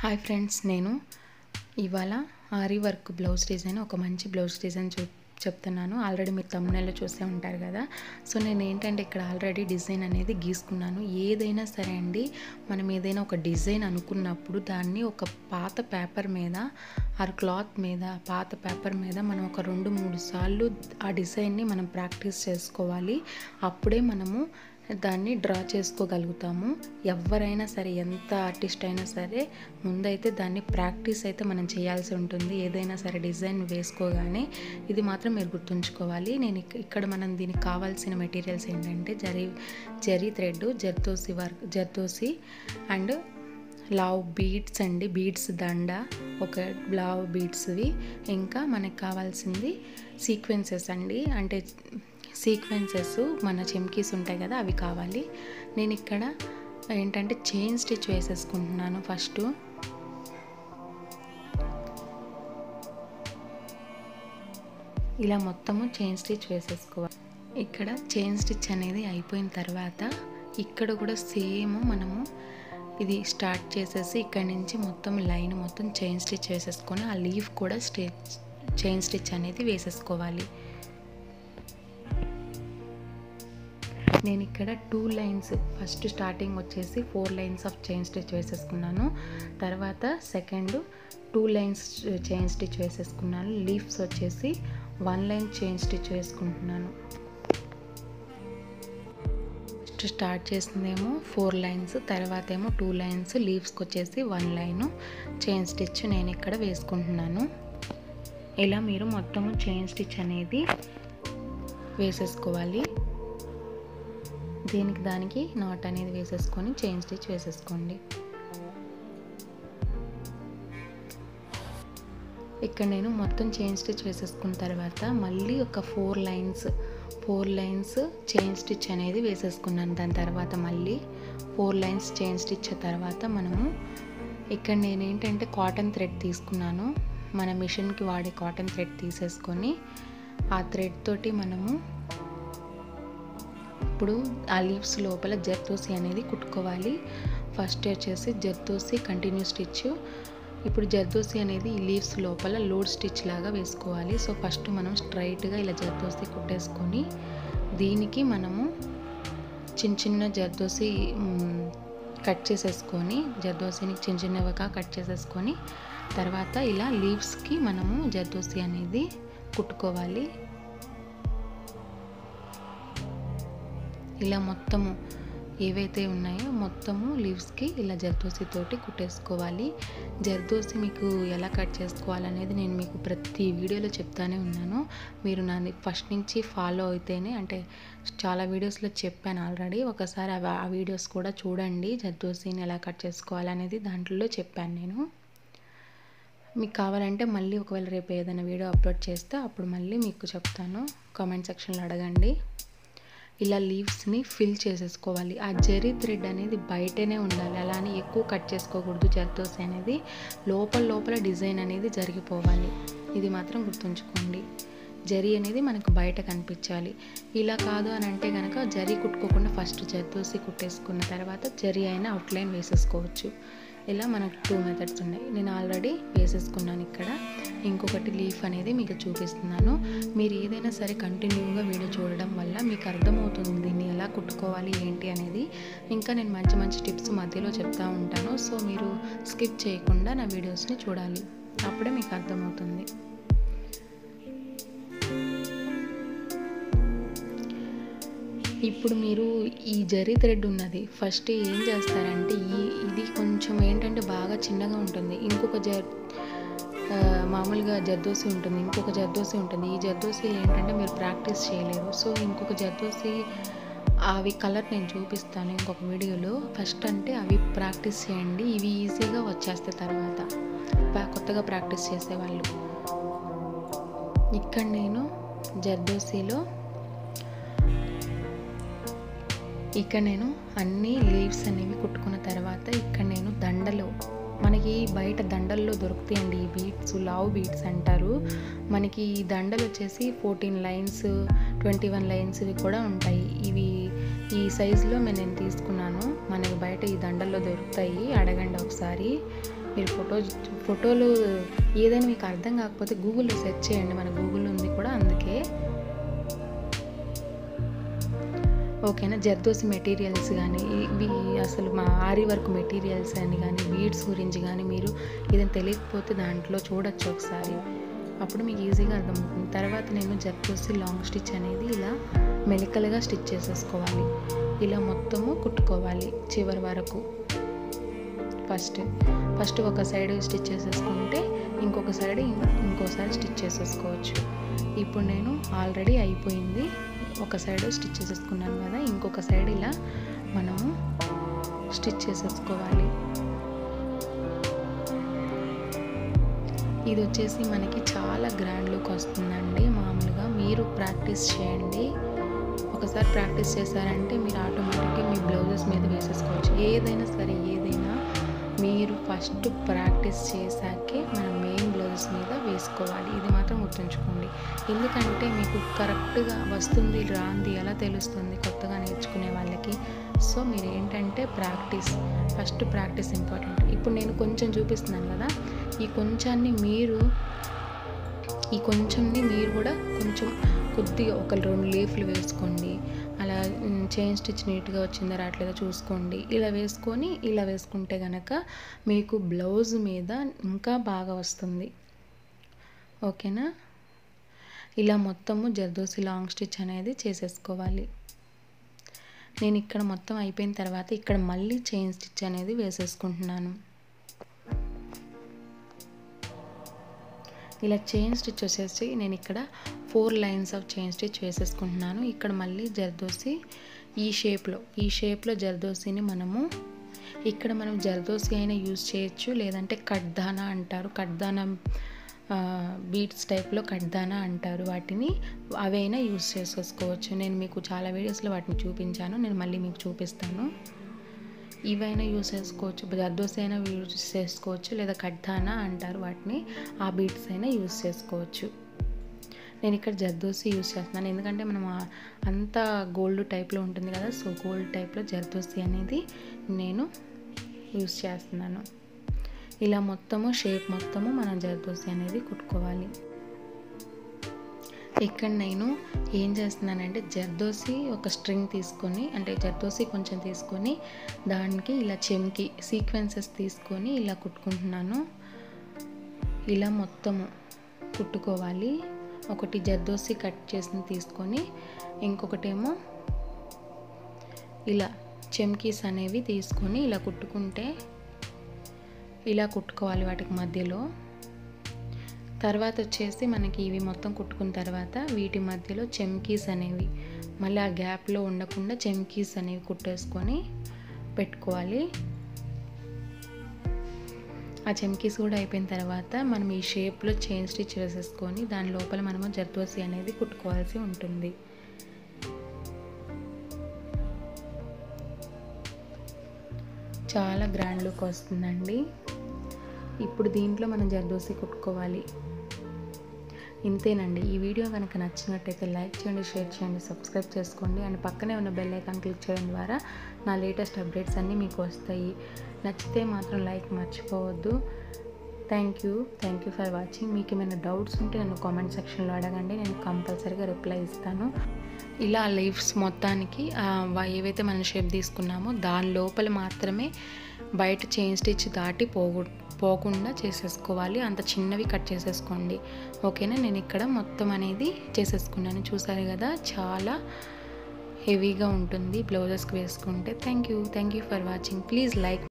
hi friends నేను ఇవాళ ఆరి వర్క్ బ్లౌజ్ డిజైన్ ఒక మంచి బ్లౌజ్ డిజైన్ చూ చెప్తున్నాను ఆల్రెడీ మీరు తమ్ముళ్ళలో చూసే ఉంటారు కదా సో నేను ఏంటంటే ఇక్కడ ఆల్రెడీ డిజైన్ అనేది గీసుకున్నాను ఏదైనా సరే అండి మనం ఏదైనా ఒక డిజైన్ అనుకున్నప్పుడు దాన్ని ఒక పాత పేపర్ మీద ఆర్ క్లాత్ మీద పాత పేపర్ మీద మనం ఒక రెండు మూడు సార్లు ఆ డిజైన్ని మనం ప్రాక్టీస్ చేసుకోవాలి అప్పుడే మనము దాన్ని డ్రా చేసుకోగలుగుతాము ఎవరైనా సరే ఎంత ఆర్టిస్ట్ అయినా సరే ముందైతే దాన్ని ప్రాక్టీస్ అయితే మనం చేయాల్సి ఉంటుంది ఏదైనా సరే డిజైన్ వేసుకోగానే ఇది మాత్రం మీరు గుర్తుంచుకోవాలి నేను ఇక్- ఇక్కడ మనం దీనికి కావాల్సిన మెటీరియల్స్ ఏంటంటే zari zari thread zardosi work zardosi and లావ్ బీడ్స్ అండి బీడ్స్ దండ ఒక లావ్ బీడ్స్వి ఇంకా మనకు కావాల్సింది సీక్వెన్సెస్ అండి అంటే సీక్వెన్సెస్ మన చెమ్కీస్ ఉంటాయి కదా అవి కావాలి నేను ఇక్కడ ఏంటంటే చైన్ స్టిచ్ వేసేసుకుంటున్నాను ఫస్ట్ ఇలా మొత్తము చైన్ స్టిచ్ వేసేసుకోవాలి ఇక్కడ చైన్ స్టిచ్ అనేది అయిపోయిన తర్వాత ఇక్కడ కూడా సేమ్ మనము ఇది స్టార్ట్ చేసేసి ఇక్కడ నుంచి మొత్తం లైన్ మొత్తం చైన్ స్టిచ్ వేసేసుకొని ఆ లీఫ్ కూడా స్టిచ్ చైన్ స్టిచ్ అనేది వేసేసుకోవాలి నేను ఇక్కడ టూ లైన్స్ ఫస్ట్ స్టార్టింగ్ వచ్చేసి four lines of chain stitch వేసేసుకున్నాను తర్వాత second two lines chain stitch వేసేసుకున్నాను లీఫ్స్ వచ్చేసి వన్ లైన్ చైన్ స్టిచ్ వేసుకుంటున్నాను ఫస్ట్ స్టార్ట్ చేసిందేమో ఫోర్ లైన్స్ తర్వాత ఏమో టూ లైన్స్ లీవ్స్కి వచ్చేసి వన్ లైన్ చైన్ స్టిచ్ నేను ఇక్కడ వేసుకుంటున్నాను ఇలా మీరు మొత్తము చైన్ స్టిచ్ అనేది వేసేసుకోవాలి దీనికి దానికి నాట్ అనేది వేసేసుకొని చైన్ స్టిచ్ వేసేసుకోండి ఇక్కడ నేను మొత్తం చైన్ స్టిచ్ వేసేసుకున్న తర్వాత మళ్ళీ ఒక four lines four lines chain stitch అనేది వేసేసుకున్నాను దాని తర్వాత మళ్ళీ ఫోర్ లైన్స్ చైన్ స్టిచ్ తర్వాత మనము ఇక్కడ నేను ఏంటంటే కాటన్ థ్రెడ్ తీసుకున్నాను మన మిషన్కి వాడే కాటన్ థ్రెడ్ తీసేసుకొని ఆ థ్రెడ్ తోటి మనము ఇప్పుడు ఆ లీవ్స్ లోపల జర్దోసి అనేది కుట్టుకోవాలి ఫస్ట్ వచ్చేసి జర్దోసి కంటిన్యూ స్టిచ్ ఇప్పుడు జర్దోసి అనేది ఈ లీవ్స్ లోపల లోడ్ స్టిచ్ లాగా వేసుకోవాలి సో ఫస్ట్ మనం స్ట్రైట్గా ఇలా జర్దోసి కుట్టేసుకొని దీనికి మనము చిన్న చిన్న జర్దోసి మ్, కట్ చేసేసుకొని జర్దోసిని చిన్న చిన్నవిగా కట్ చేసేసుకొని తర్వాత ఇలా లీవ్స్కి మనము జర్దోసి అనేది కుట్టుకోవాలి ఇలా మొత్తము ఏవైతే ఉన్నాయో మొత్తము లీవ్స్కి ఇలా జర్దోసి తోటి కుట్టేసుకోవాలి జర్దోసి మీకు ఎలా కట్ చేసుకోవాలనేది నేను మీకు ప్రతి వీడియోలో చెప్తానే ఉన్నాను మీరు నా ఫస్ట్ నుంచి ఫాలో అయితేనే అంటే చాలా వీడియోస్లో చెప్పాను ఆల్రెడీ ఒకసారి అవి ఆ వీడియోస్ కూడా చూడండి జర్దోసిని ఎలా కట్ చేసుకోవాలనేది దాంట్లో చెప్పాను నేను మీకు కావాలంటే మళ్ళీ ఒకవేళ రేపు ఏదైనా వీడియో అప్లోడ్ చేస్తే అప్పుడు మళ్ళీ మీకు చెప్తాను కామెంట్ సెక్షన్లో అడగండి ఇలా లీవ్స్ని ఫిల్ చేసేసుకోవాలి ఆ జెరీ థ్రెడ్ అనేది బయటనే ఉండాలి అలా అని ఎక్కువ కట్ చేసుకోకూడదు జర్దోసి అనేది లోపల లోపల డిజైన్ అనేది జరిగిపోవాలి ఇది మాత్రం గుర్తుంచుకోండి జరీ అనేది మనకు బయట కనిపించాలి ఇలా కాదు అని అంటే కనుక జరీ కుట్టుకోకుండా ఫస్ట్ జర్దోసి కుట్టేసుకున్న తర్వాత జరీ అయినా అవుట్లైన్ వేసేసుకోవచ్చు ఇలా మనకు టూ మెథడ్స్ ఉన్నాయి నేను ఆల్రెడీ వేసేసుకున్నాను ఇక్కడ ఇంకొకటి లీఫ్ అనేది మీకు చూపిస్తున్నాను మీరు ఏదైనా సరే కంటిన్యూగా వీడియో చూడడం వల్ల మీకు అర్థమవుతుంది దీన్ని ఎలా కుట్టుకోవాలి ఏంటి అనేది ఇంకా నేను మంచి మంచి టిప్స్ మధ్యలో చెప్తా ఉంటాను సో మీరు స్కిప్ చేయకుండా నా వీడియోస్ని చూడాలి అప్పుడే మీకు అర్థమవుతుంది ఇప్పుడు మీరు ఈ జరీ థ్రెడ్ ఉన్నది ఫస్ట్ ఏం చేస్తారంటే ఈ ఇది కొంచెం ఏంటంటే బాగా చిన్నగా ఉంటుంది ఇంకొక జర్ ఆ, మామూలుగా జర్దోసి ఉంటుంది ఇంకొక జర్దోసి ఉంటుంది ఈ జర్దోసి ఏంటంటే మీరు ప్రాక్టీస్ చేయలేరు సో ఇంకొక జర్దోసి అవి కలర్ నేను చూపిస్తాను ఇంకొక వీడియోలో ఫస్ట్ అంటే అవి ప్రాక్టీస్ చేయండి ఇవి ఈజీగా వచ్చేస్తాయి తర్వాత పా- కొత్తగా ప్రాక్టీస్ చేసేవాళ్ళు ఇక్కడ నేను జర్దోసిలో ఇక్కడ నేను అన్ని లీవ్స్ అనేవి కుట్టుకున్న తర్వాత ఇక్కడ నేను దండలో మనకి బయట దండల్లో దొరుకుతాయండి ఈ బీడ్స్ లావ్ బీడ్స్ అంటారు మనకి ఈ దండలు వచ్చేసి fourteen lines twenty one lines కూడా ఉంటాయి ఇవి ఈ సైజులో నేను తీసుకున్నాను మనకి బయట ఈ దండల్లో దొరుకుతాయి అడగండి ఒకసారి మీరు ఫోటో ఫోటోలు ఏదైనా మీకు అర్థం కాకపోతే గూగుల్లో సెర్చ్ చేయండి మన గూగుల్ ఉంది కూడా అందుకే ఓకేనా జర్దోసి మెటీరియల్స్ కానీ ఇవి అసలు మా ఆరి వర్క్ మెటీరియల్స్ అని కానీ బీడ్స్ గురించి కానీ మీరు ఏదైనా తెలియకపోతే దాంట్లో చూడొచ్చు ఒకసారి అప్పుడు మీకు ఈజీగా అర్థమవుతుంది తర్వాత నేను జర్దోసి లాంగ్ స్టిచ్ అనేది ఇలా మెలికలుగా స్టిచ్ చేసేసుకోవాలి ఇలా మొత్తము కుట్టుకోవాలి చివరి వరకు ఫస్ట్ ఫస్ట్ ఒక సైడ్ స్టిచ్ చేసేసుకుంటే ఇంకొక సైడ్ ఇంకోసారి స్టిచ్ చేసేసుకోవచ్చు ఇప్పుడు నేను ఆల్రెడీ అయిపోయింది ఒక సైడ్ స్టిచ్ చేసేసుకున్నాను కదా ఇంకొక సైడ్ ఇలా మనము స్టిచ్ చేసేసుకోవాలి ఇది వచ్చేసి మనకి చాలా గ్రాండ్ లుక్ వస్తుందండి మామూలుగా మీరు ప్రాక్టీస్ చేయండి ఒకసారి ప్రాక్టీస్ చేశారంటే మీరు ఆటోమేటిక్గా మీ బ్లౌజెస్ మీద వేసేసుకోవచ్చు ఏదైనా సరే ఏదైనా మీరు ఫస్ట్ ప్రాక్టీస్ చేశాకే మన మెయిన్ బ్లౌజెస్ మీద వేసుకోవాలి ఇది మాత్రం గుర్తుంచుకోండి ఎందుకంటే మీకు కరెక్ట్గా వస్తుంది రాంది ఎలా తెలుస్తుంది కొత్తగా నేర్చుకునే వాళ్ళకి సో మీరు ఏంటంటే ప్రాక్టీస్ ఫస్ట్ ప్రాక్టీస్ ఇంపార్టెంట్ ఇప్పుడు నేను కొంచెం చూపిస్తున్నాను కదా ఈ కొంచాన్ని మీరు ఈ కొంచెంని మీరు కూడా కొంచెం కొద్దిగా ఒక రెండు లీఫ్లు వేసుకోండి అలా చైన్ స్టిచ్ నీట్గా వచ్చిందా రావట్లేదో చూసుకోండి ఇలా వేసుకొని ఇలా వేసుకుంటే కనుక మీకు బ్లౌజ్ మీద ఇంకా బాగా వస్తుంది ఓకేనా ఇలా మొత్తము జర్దోసి లాంగ్ స్టిచ్ అనేది చేసేసుకోవాలి నేను ఇక్కడ మొత్తం అయిపోయిన తర్వాత ఇక్కడ మళ్ళీ చైన్ స్టిచ్ అనేది వేసేసుకుంటున్నాను ఇలా చైన్ స్టిచ్ వచ్చేసి నేను ఇక్కడ four lines of chain stitch వేసేసుకుంటున్నాను ఇక్కడ మళ్ళీ జర్దోసి ఈ షేప్లో ఈ షేప్లో జర్దోసిని మనము ఇక్కడ మనం జర్దోసి అయినా యూజ్ చేయొచ్చు లేదంటే కడ్దానా అంటారు కడ్దానా బీట్స్ టైప్లో కడ్దానా అంటారు వాటిని అవైనా యూజ్ చేసేసుకోవచ్చు నేను మీకు చాలా వీడియోస్లో వాటిని చూపించాను నేను మళ్ళీ మీకు చూపిస్తాను ఇవైనా యూస్ చేసుకోవచ్చు జర్దోసి అయినా యూజ్ చేసుకోవచ్చు లేదా కడ్దానా అంటారు వాటిని ఆ బీట్స్ అయినా యూస్ చేసుకోవచ్చు నేను ఇక్కడ జర్దోసి యూస్ చేస్తున్నాను ఎందుకంటే మనం అంతా గోల్డ్ టైప్లో ఉంటుంది కదా సో గోల్డ్ టైప్లో జర్దోసి అనేది నేను యూస్ చేస్తున్నాను ఇలా మొత్తము షేప్ మొత్తము మనం జర్దోసి అనేది కుట్టుకోవాలి ఇక్కడ నేను ఏం చేస్తున్నానంటే జర్దోసి ఒక స్ట్రింగ్ తీసుకొని అంటే జర్దోసి కొంచెం తీసుకొని దానికి ఇలా చెమ్కి సీక్వెన్సెస్ తీసుకొని ఇలా కుట్టుకుంటున్నాను ఇలా మొత్తము కుట్టుకోవాలి ఒకటి జర్దోసి కట్ చేసిన తీసుకొని ఇంకొకటేమో ఇలా చెమ్కీస్ అనేవి తీసుకొని ఇలా కుట్టుకుంటే ఇలా కుట్టుకోవాలి వాటికి మధ్యలో తర్వాత వచ్చేసి మనకి ఇవి మొత్తం కుట్టుకున్న తర్వాత వీటి మధ్యలో చెమ్కీస్ అనేవి మళ్ళీ ఆ గ్యాప్లో ఉండకుండా చెమ్కీస్ అనేవి కుట్టేసుకొని పెట్టుకోవాలి ఆ చెమ్కీస్ కూడా అయిపోయిన తర్వాత మనం ఈ షేప్లో చైన్ స్టిచ్ వేసేసుకొని దాని లోపల మనము జర్దోసి అనేది కుట్టుకోవాల్సి ఉంటుంది చాలా గ్రాండ్ లుక్ వస్తుందండి ఇప్పుడు దీంట్లో మనం జర్దోసి కుట్టుకోవాలి ఇంతేనండి ఈ వీడియో కనుక నచ్చినట్టయితే లైక్ చేయండి షేర్ చేయండి సబ్స్క్రైబ్ చేసుకోండి అండ్ పక్కనే ఉన్న బెల్ ఐకాన్ క్లిక్ చేయడం ద్వారా నా లేటెస్ట్ అప్డేట్స్ అన్నీ మీకు వస్తాయి నచ్చితే మాత్రం లైక్ మర్చిపోవద్దు thank you thank you for watching మీకు ఏమైనా డౌట్స్ ఉంటే నన్ను కామెంట్ సెక్షన్లో అడగండి నేను కంపల్సరీగా రిప్లై ఇస్తాను ఇలా లీవ్స్ మొత్తానికి ఏవైతే మనం షేప్ తీసుకున్నామో దాని లోపల మాత్రమే బయట చైన్ స్టిచ్ దాటి పోగు పోకుండా చేసేసుకోవాలి అంత చిన్నవి కట్ చేసేసుకోండి ఓకేనా నేను ఇక్కడ మొత్తం అనేది చేసేసుకున్నాను చూసారు కదా చాలా హెవీగా ఉంటుంది బ్లౌజెస్కి వేసుకుంటే thank you thank you for watching please like